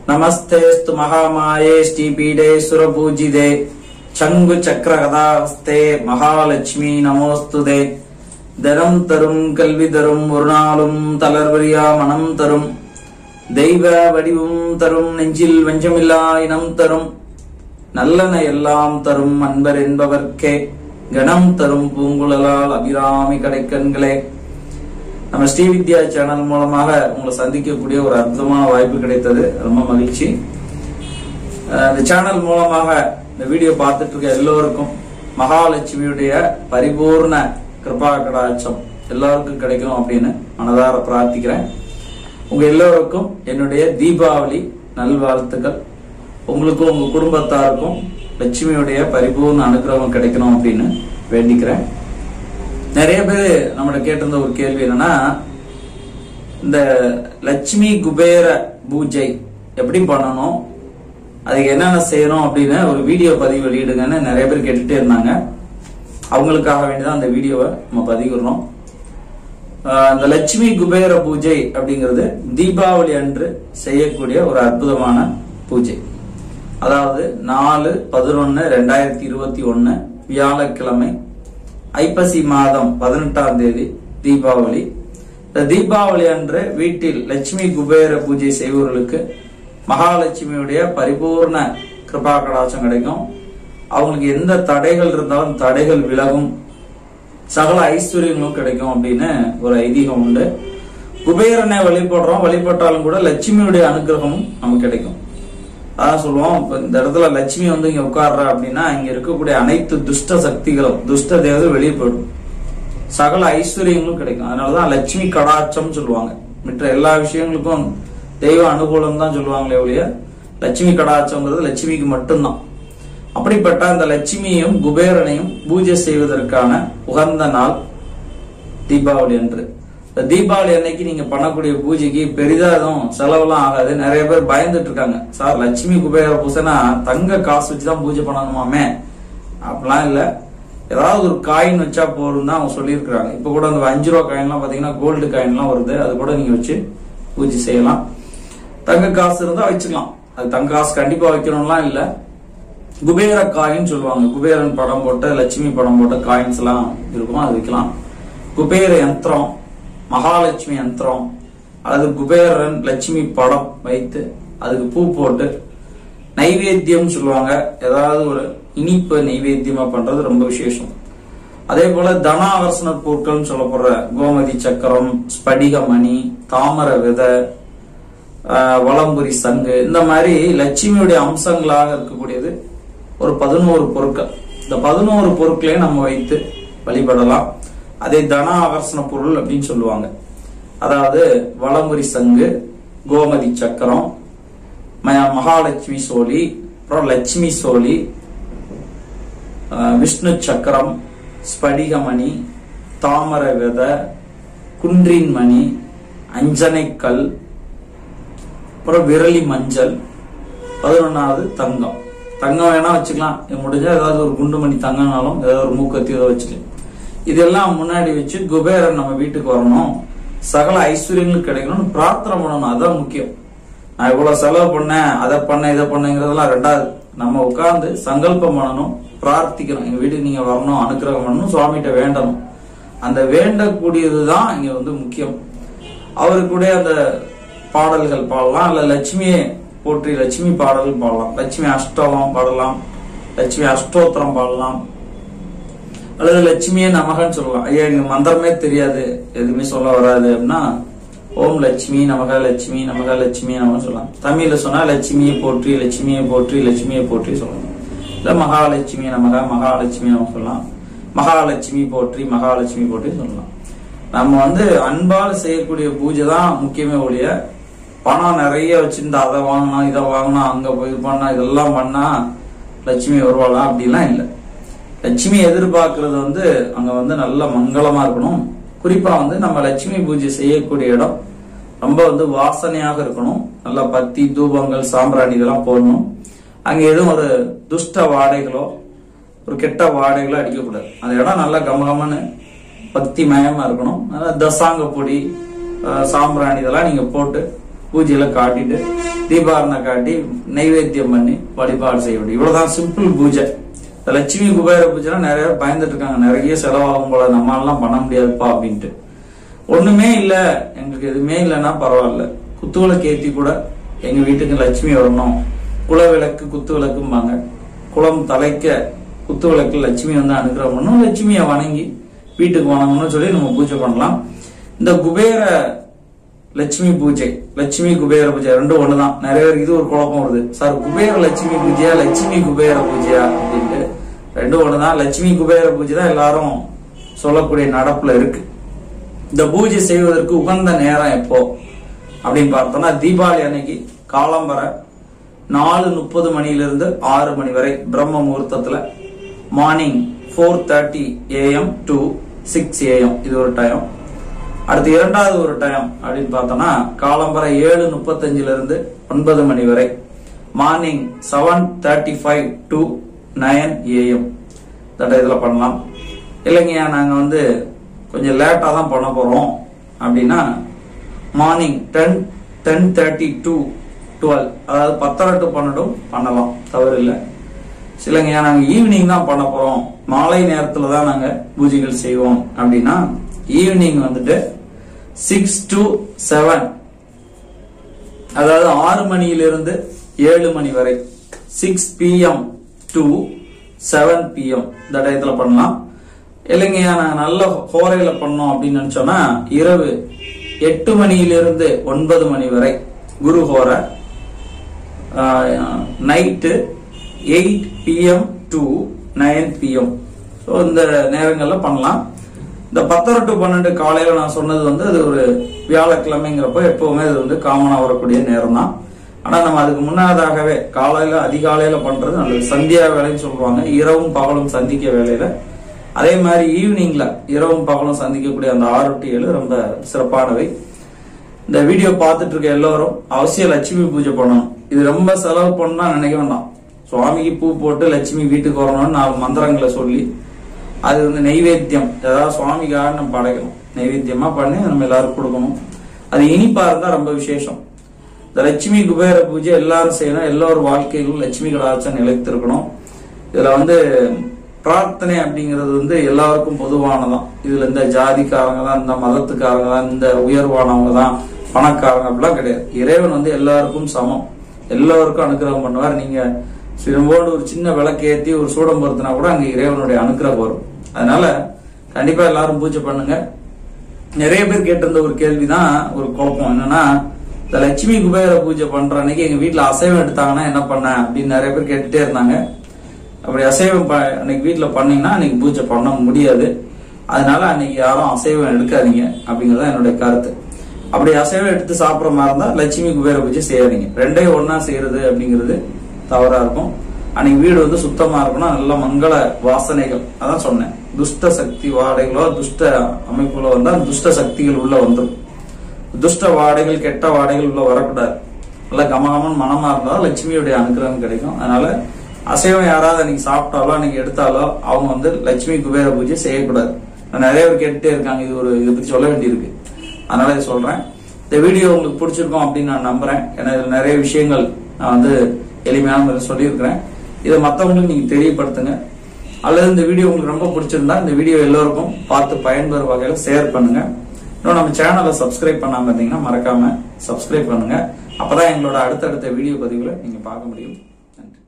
नमस्तेऽस्तु महामाये श्रीपीडे सुरपूजिते சங்கு சக்கர கதாஸ்தே மகாலட்சுமி நமோஸ்துதே தரம் தரும் கல்வி தரும் ஒரு நாளும் தளர்வரியா மனம் தரும் தெய்வ வடிவும் தரும் நெஞ்சில் வஞ்சமில்லா இனம் தரும் நல்லன எல்லாம் தரும் அன்பர் என்பவர்க்கே கணம் தரும் பூங்குழலால் அபிராமி கடைக்கண்களே நம்ம ஸ்ரீவித்யா சேனல் மூலமாக உங்களை சந்திக்கக்கூடிய ஒரு அற்புதமான வாய்ப்பு கிடைத்தது ரொம்ப மகிழ்ச்சி அஹ் இந்த சேனல் மூலமாக இந்த வீடியோ பார்த்துட்டு இருக்க எல்லோருக்கும் மகாலட்சுமியுடைய பரிபூர்ண கிருபா கடாட்சம் எல்லாருக்கும் கிடைக்கணும் அப்படின்னு மனதார பிரார்த்திக்கிறேன் உங்க எல்லோருக்கும் என்னுடைய தீபாவளி நல்வாழ்த்துக்கள் உங்களுக்கும் உங்க குடும்பத்தாருக்கும் லட்சுமியுடைய பரிபூர்ண அனுகிரகம் கிடைக்கணும் அப்படின்னு வேண்டிக்கிறேன் நிறைய பேர் நம்மகிட்ட கேட்டிருந்த ஒரு கேள்வி என்னன்னா இந்த லட்சுமி குபேர பூஜை எப்படி பண்ணணும் அதுக்கு என்னென்ன செய்யணும் அப்படின்னு ஒரு வீடியோ பதிவு வெளியிடுங்கன்னு நிறைய பேர் கேட்டுட்டே இருந்தாங்க அவங்களுக்காக வேண்டிதான் அந்த வீடியோவை நம்ம பதிவிடுறோம் ஆஹ் இந்த லட்சுமி குபேர பூஜை அப்படிங்கிறது தீபாவளி அன்று செய்யக்கூடிய ஒரு அற்புதமான பூஜை அதாவது நாலு பதினொன்னு ரெண்டாயிரத்தி இருபத்தி ஒன்னு வியாழக்கிழமை ஐப்பசி மாதம் பதினெட்டாம் தேதி தீபாவளி இந்த தீபாவளி அன்று வீட்டில் லட்சுமி குபேர பூஜை செய்பவர்களுக்கு மகாலட்சுமியுடைய பரிபூர்ண கிருபா கடாட்சம் கிடைக்கும் அவங்களுக்கு எந்த தடைகள் இருந்தாலும் தடைகள் விலகும் சகல ஐஸ்வர்யங்களும் கிடைக்கும் அப்படின்னு ஒரு ஐதீகம் உண்டு குபேரனை வழிபடுறோம் வழிபட்டாலும் கூட லட்சுமியுடைய அனுகிரகமும் நமக்கு கிடைக்கும் அதான் சொல்லுவோம் இப்ப இந்த இடத்துல லட்சுமி வந்து இங்க உட்கார்றா அப்படின்னா இங்க இருக்கக்கூடிய அனைத்து துஷ்ட சக்திகளும் துஷ்ட தேவதை வெளியே போயிடும் சகல ஐஸ்வர்யங்களும் கிடைக்கும் அதனாலதான் லட்சுமி கடாட்சம் சொல்லுவாங்க மற்ற எல்லா விஷயங்களுக்கும் தெய்வ அனுகூலம் தான் சொல்லுவாங்களே ஒழிய லட்சுமி கடாட்சம்ங்கிறது லட்சுமிக்கு மட்டும்தான் அப்படிப்பட்ட அந்த லட்சுமியையும் குபேரனையும் பூஜை செய்வதற்கான உகந்த நாள் தீபாவளி அன்று இந்த தீபாவளி அன்னைக்கு நீங்க பண்ணக்கூடிய பூஜைக்கு பெரிதா எதுவும் செலவெல்லாம் ஆகாது நிறைய பேர் பயந்துட்டு இருக்காங்க சார் லட்சுமி குபேர பூசைனா தங்க காசு வச்சுதான் பூஜை பண்ணணுமாமே அப்படிலாம் இல்ல ஏதாவது ஒரு காயின் வச்சா போதும் தான் அவங்க சொல்லியிருக்கிறாங்க இப்ப கூட அந்த அஞ்சு ரூபா காயின்லாம் பாத்தீங்கன்னா கோல்டு காயின்லாம் வருது அது கூட நீங்க வச்சு பூஜை செய்யலாம் தங்க காசு இருந்தா வச்சுக்கலாம் அது தங்க காசு கண்டிப்பா வைக்கணும்லாம் இல்ல குபேர காயின் சொல்லுவாங்க குபேரன் படம் போட்ட லட்சுமி படம் போட்ட காயின்ஸ் எல்லாம் இருக்கும் அது வைக்கலாம் குபேர யந்திரம் மகாலட்சுமி யந்திரம் அல்லது குபேரன் லட்சுமி படம் வைத்து அதுக்கு பூ போட்டு நைவேத்தியம் சொல்லுவாங்க ஏதாவது ஒரு இனிப்பு நைவேத்தியமா பண்றது ரொம்ப விசேஷம் அதே போல தனாவர்சன பொருட்கள் சொல்லப்படுற கோமதி சக்கரம் ஸ்படிக மணி தாமர விதை ஆஹ், வலம்புரி சங்கு இந்த மாதிரி லட்சுமியுடைய அம்சங்களாக இருக்கக்கூடியது ஒரு பதினோரு பொருட்கள் இந்த பதினோரு பொருட்களையும் நம்ம வைத்து வழிபடலாம் அதை தன ஆகர்ஷண பொருள் அப்படின்னு சொல்லுவாங்க அதாவது வலமுறி சங்கு கோமதி சக்கரம் ம- மகாலட்சுமி சோழி அப்புறம் லட்சுமி சோழி ஆஹ், விஷ்ணு சக்கரம் ஸ்படிகமணி தாமர விதை குன்றின் மணி அஞ்சனைக்கல் அப்புறம் விரலி மஞ்சள் பதினொன்னாவது தங்கம் தங்கம் வேணா வச்சுக்கலாம் இது முடிஞ்சா ஏதாவது ஒரு குண்டு மணி தங்கம்னாலும் ஏதாவது ஒரு மூக்கத்தி ஏதோ வச்சுக்கலாம் இதெல்லாம் முன்னாடி வச்சு குபேரன் நம்ம வீட்டுக்கு வரணும் சகல ஐஸ்வர்யங்களும் கிடைக்கணும்னு பிரார்த்தனை பண்ணணும் அதான் முக்கியம் நான் இவ்வளவு செலவு பண்ணேன் அதை பண்ணேன் இதை பண்ணேங்கிறதெல்லாம் ரெண்டாவது நம்ம உட்கார்ந்து சங்கல்பம் பண்ணணும் பிரார்த்திக்கணும் எங்க வீட்டுக்கு நீங்க வரணும் அனுக்கிரகம் பண்ணணும் சுவாமிகிட்ட வேண்டணும் அந்த வேண்டக்கூடியதுதான் இங்க வந்து முக்கியம் அவருக்குடைய அந்த பாடல்கள் பாடலாம் இல்ல லட்சுமியை போற்றி லட்சுமி பாடல்கள் பாடலாம் லட்சுமி அஷ்டவம் பாடலாம் லட்சுமி அஷ்டோத்திரம் பாடலாம் அல்லது லட்சுமியே நமகன்னு சொல்லலாம் ஐயா எனக்கு மந்திரமே தெரியாது எதுவுமே சொல்ல வராது அப்படின்னா ஓம் லட்சுமி நமக லட்சுமி நமக லட்சுமி நமக சொல்லலாம் தமிழ்ல சொன்னா லட்சுமியை போற்றி லட்சுமியை போற்றி லட்சுமியை போற்றி சொல்லலாம் இல்ல மகாலட்சுமி நமக மகாலட்சுமி நமக சொல்லலாம் மகாலட்சுமி போற்றி மகாலட்சுமி போற்றி சொல்லலாம் நம்ம வந்து அன்பால் செய்யக்கூடிய பூஜை தான் முக்கியமே ஒழிய பணம் நிறைய வச்சிருந்தா அதை வாங்கணும் இதை வாங்கணும் அங்க போய் இது பண்ணா இதெல்லாம் பண்ணா லட்சுமி வருவாளா அப்படிலாம் இல்லை லட்சுமி எதிர்பார்க்கறது வந்து அங்க வந்து நல்ல மங்களமா இருக்கணும் குறிப்பா வந்து நம்ம லட்சுமி பூஜை செய்யக்கூடிய இடம் ரொம்ப வந்து வாசனையாக இருக்கணும் நல்ல பத்தி தூபங்கள் சாம்பிராணி இதெல்லாம் போடணும் அங்க எதுவும் ஒரு துஷ்ட வாடைகளோ ஒரு கெட்ட வாடைகளோ அடிக்கக்கூடாது அந்த இடம் நல்லா கமகமன்னு பக்தி மயமா இருக்கணும் அதனால தசாங்க பொடி அஹ், சாம்பிராணி இதெல்லாம் நீங்க போட்டு பூஜையில காட்டிட்டு தீபாரணை காட்டி நைவேத்தியம் பண்ணி வழிபாடு செய்ய வேண்டும் இவ்வளவுதான் சிம்பிள் பூஜை இந்த லட்சுமி குபேர பூஜைலாம் நிறைய பேர் பயந்துட்டு இருக்காங்க நிறைய செலவாகும் போல நம்மளாலாம் பண்ண முடியாதுப்பா அப்படின்ட்டு ஒண்ணுமே இல்ல எங்களுக்கு எதுவுமே இல்லைன்னா பரவாயில்ல குத்துவிளக்கு ஏத்தி கூட எங்க வீட்டுக்கு லட்சுமி வரணும் குலவிளக்கு குத்து விளக்கும்பாங்க குளம் தலைக்க குத்து விளக்கு லட்சுமி வந்து அனுகிரகம் பண்ணணும் லட்சுமியை வணங்கி வீட்டுக்கு வணங்கணும்னு சொல்லி நம்ம பூஜை பண்ணலாம் இந்த குபேர லட்சுமி பூஜை லட்சுமி குபேர பூஜை ரெண்டும் ஒண்ணுதான் நிறைய பேருக்கு இது ஒரு குழப்பம் வருது சார் குபேர லட்சுமி பூஜையா லட்சுமி குபேர பூஜையா அப்படின்ட்டு ரெண்டும் ஒண்ணுதான் லட்சுமி குபேர பூஜை தான் எல்லாரும் சொல்லக்கூடிய நடப்புல இருக்கு இந்த பூஜை செய்வதற்கு உகந்த நேரம் எப்போ அப்படின்னு பார்த்தோம்னா தீபாவளி அன்னைக்கு காலம்பர நாலு முப்பது மணியிலிருந்து ஆறு மணி வரை பிரம்ம முகூர்த்தத்துல morning four thirty AM to six AM இது ஒரு டைம் அடுத்து இரண்டாவது ஒரு டைம் அப்படின்னு பார்த்தோம்னா காலம்பரை ஏழு முப்பத்தஞ்சுல இருந்து ஒன்பது மணி வரை morning seven thirty five to nine AM இந்த டயத்தில் பண்ணலாம் இல்லைங்கய்யா நாங்கள் வந்து கொஞ்சம் லேட்டாக தான் பண்ண போகிறோம் அப்படின்னா morning ten ten thirty to twelve அதாவது பத்தரை டு பன்னெண்டும் பண்ணலாம் தவறு இல்லை சிலங்கய்யா நாங்கள் ஈவினிங் தான் பண்ண போகிறோம் மாலை நேரத்தில் தான் நாங்கள் பூஜைகள் செய்வோம் அப்படின்னா ஈவினிங் வந்துட்டு சிக்ஸ் டு செவன் அதாவது ஆறு மணியிலிருந்து ஏழு மணி வரை six PM to seven PM இந்த டயத்துல பண்ணலாம் இல்லைங்கய்யா நாங்கள் நல்ல ஹோரையில பண்ணோம் அப்படின்னு நினைச்சோம்னா இரவு எட்டு மணியிலிருந்து ஒன்பது மணி வரை குரு ஹோரை night eight PM to nine PM so இந்த நேரங்களில் பண்ணலாம் இந்த பத்தரை டு பன்னெண்டு காலையில நான் சொன்னது வந்து அது ஒரு வியாழக்கிழமைங்கிறப்போ எப்பவுமே அது வந்து காமனா வரக்கூடிய நேரம் தான் ஆனா நம்ம அதுக்கு முன்னதாகவே காலையில அதிகாலையில பண்றது நல்லது சந்தியா வேலைன்னு சொல்லுவாங்க இரவும் பகலும் சந்திக்க வேலையில அதே மாதிரி ஈவினிங்ல இரவும் பகலும் சந்திக்கக்கூடிய அந்த ஆறு டு ஏழு ரொம்ப சிறப்பானவை இந்த வீடியோ பார்த்துட்டு இருக்க எல்லாரும் அவசியம் லட்சுமி பூஜை பண்ணணும் இது ரொம்ப செலவு பண்ணா நினைக்க வேண்டாம் சுவாமிக்கு பூ போட்டு லட்சுமி வீட்டுக்கு வரணும்னு நாலு மந்திரங்களை சொல்லி அது வந்து நெய்வேத்தியம் ஏதாவது சுவாமிக்காக நம்ம படைக்கணும் நெய்வேத்தியமா பண்ணி நம்ம எல்லாருக்கும் கொடுக்கணும் அது இனிப்பா இருந்தா ரொம்ப விசேஷம் இந்த லட்சுமி குபேர பூஜை எல்லாரும் செய்யணும் எல்லோரும் வாழ்க்கையிலும் லட்சுமி கடாச்சம் நிலைத்திருக்கணும் இதுல வந்து பிரார்த்தனை அப்படிங்கிறது வந்து எல்லாருக்கும் பொதுவானதான் இதுல இந்த ஜாதிக்காரங்க தான் இந்த மதத்துக்காரங்க தான் இந்த உயர்வானவங்க தான் பணக்காரங்க அப்படிலாம் கிடையாது இறைவன் வந்து எல்லாருக்கும் சமம் எல்லாருக்கும் அனுகிரகம் பண்ணுவார் நீங்க சிறும்போடு ஒரு சின்ன விளக்கு ஏத்தி ஒரு சூடம் பொருத்தினா கூட அங்க இறைவனுடைய அனுகிரகம் வரும் அதனால கண்டிப்பா எல்லாரும் பூஜை பண்ணுங்க நிறைய பேர் கேட்டிருந்த ஒரு கேள்விதான் ஒரு குழப்பம் என்னன்னா இந்த லட்சுமி குபேர பூஜை பண்ற அன்னைக்கு எங்க வீட்டுல அசைவம் எடுத்தாங்கன்னா என்ன பண்ண அப்படின்னு நிறைய பேர் கேட்டுட்டே இருந்தாங்க அப்படி அசைவம் ப- அன்னைக்கு வீட்டுல பண்ணீங்கன்னா அன்னைக்கு பூஜை பண்ண முடியாது அதனால அன்னைக்கு யாரும் அசைவம் எடுக்காதீங்க அப்படிங்கறது என்னுடைய கருத்து அப்படி அசைவம் எடுத்து சாப்பிடுற மாதிரி இருந்தா லட்சுமி குபேர பூஜை செய்யாதீங்க ரெண்டையும் ஒண்ணா செய்யறது அப்படிங்கிறது தவறா இருக்கும் அன்னைக்கு வீடு வந்து சுத்தமா இருக்கணும் நல்ல மங்கள வாசனைகள் அதான் சொன்னேன் துஷ்ட சக்தி வாடைகளோ துஷ்ட அமைப்புகளோ வந்தா துஷ்ட சக்திகள் உள்ள வந்துடும் துஷ்ட வாடைகள் கெட்ட வாடைகள் உள்ள வரக்கூடாது நல்ல கமகமன் மனமா இருந்தாலும் லட்சுமியுடைய அனுகிரகம் கிடைக்கும் அதனால அசைவம் யாராவது அன்னைக்கு சாப்பிட்டாலோ அன்னைக்கு எடுத்தாலோ அவங்க வந்து லட்சுமி குபேர பூஜை செய்யக்கூடாது நான் நிறைய பேர் கேட்டுட்டே இருக்காங்க இது ஒரு இதை பத்தி சொல்ல வேண்டியிருக்கு அதனால இதை சொல்றேன் இந்த வீடியோ உங்களுக்கு பிடிச்சிருக்கும் அப்படின்னு நான் நம்புறேன் ஏன்னா இதுல நிறைய விஷயங்கள் நான் வந்து எளிமையான முறையில் சொல்லியிருக்கிறேன் இதை மற்றவங்களுக்கு நீங்க தெரியப்படுத்துங்க அல்லது இந்த வீடியோ உங்களுக்கு ரொம்ப பிடிச்சிருந்தா இந்த வீடியோ எல்லோருக்கும் பார்த்து பயன்பெறும் வகையில் ஷேர் பண்ணுங்க இன்னும் நம்ம சேனலை சப்ஸ்கிரைப் பண்ணாம இருந்தீங்கன்னா மறக்காம சப்ஸ்கிரைப் பண்ணுங்க அப்பதான் எங்களோட அடுத்தடுத்த வீடியோ பதிவுகளை நீங்க பார்க்க முடியும் நன்றி